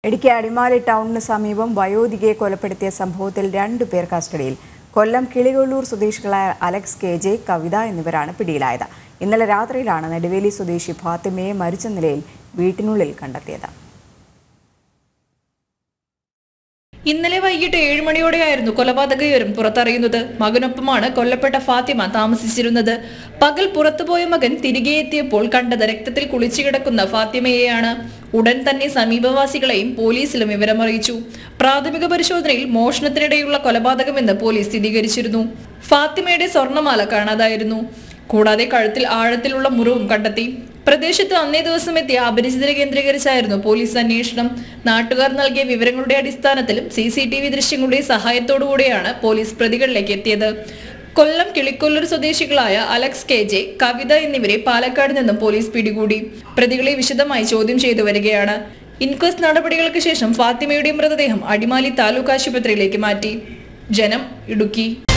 ഇടുക്കി അടിമാലി ടൗണിന് സമീപം വയോധികയെ കൊലപ്പെടുത്തിയ സംഭവത്തിൽ രണ്ടു പേർ കസ്റ്റഡിയിൽ കൊല്ലം കിളികൊള്ളൂർ സ്വദേശികളായ അലക്സ് കെ ജെ കവിത എന്നിവരാണ് പിടിയിലായത് ഇന്നലെ രാത്രിയിലാണ് നെടുവേലി സ്വദേശി ഫാത്തിമയെ മരിച്ച നിലയിൽ വീട്ടിനുള്ളിൽ കണ്ടെത്തിയത് ഇന്നലെ വൈകിട്ട് ഏഴ് മണിയോടെയായിരുന്നു കൊലപാതക വിവരം പുറത്തറിയുന്നത് മകനൊപ്പമാണ് കൊല്ലപ്പെട്ട ഫാത്തിമ താമസിച്ചിരുന്നത് പകൽ പുറത്തുപോയ മകൻ തിരികെ എത്തിയപ്പോൾ കണ്ടത് രക്തത്തിൽ കുളിച്ചു കിടക്കുന്ന ഫാത്തിമയെയാണ് ഉടൻ തന്നെ സമീപവാസികളെയും പോലീസിലും വിവരമറിയിച്ചു പ്രാഥമിക പരിശോധനയിൽ മോഷണത്തിനിടെയുള്ള കൊലപാതകമെന്ന് പോലീസ് സ്ഥിരീകരിച്ചിരുന്നു ഫാത്തിമയുടെ സ്വർണമാല കാണാതായിരുന്നു കൂടാതെ കഴുത്തിൽ ആഴത്തിലുള്ള മുറിവും കണ്ടെത്തി പ്രദേശത്ത് അന്നേ ദിവസം എത്തിയ അപരിചിതരെ കേന്ദ്രീകരിച്ചായിരുന്നു പോലീസ് അന്വേഷണം നാട്ടുകാർ നൽകിയ വിവരങ്ങളുടെ അടിസ്ഥാനത്തിലും സി സി ടി വി ദൃശ്യങ്ങളുടെ സഹായത്തോടുകൂടിയാണ് പോലീസ് പ്രതികളിലേക്ക് എത്തിയത് കൊല്ലം കിളിക്കൊല്ലൂർ സ്വദേശികളായ അലക്സ് കെ ജെ കവിത എന്നിവരെ പാലക്കാട് നിന്നും പോലീസ് പിടികൂടി പ്രതികളെ വിശദമായി ചോദ്യം ചെയ്തു വരികയാണ് ഇൻക്വസ്റ്റ് നടപടികൾക്ക് ശേഷം ഫാത്തിമയുടെ മൃതദേഹം അടിമാലി താലൂക്ക് ആശുപത്രിയിലേക്ക് മാറ്റി ജനം ഇടുക്കി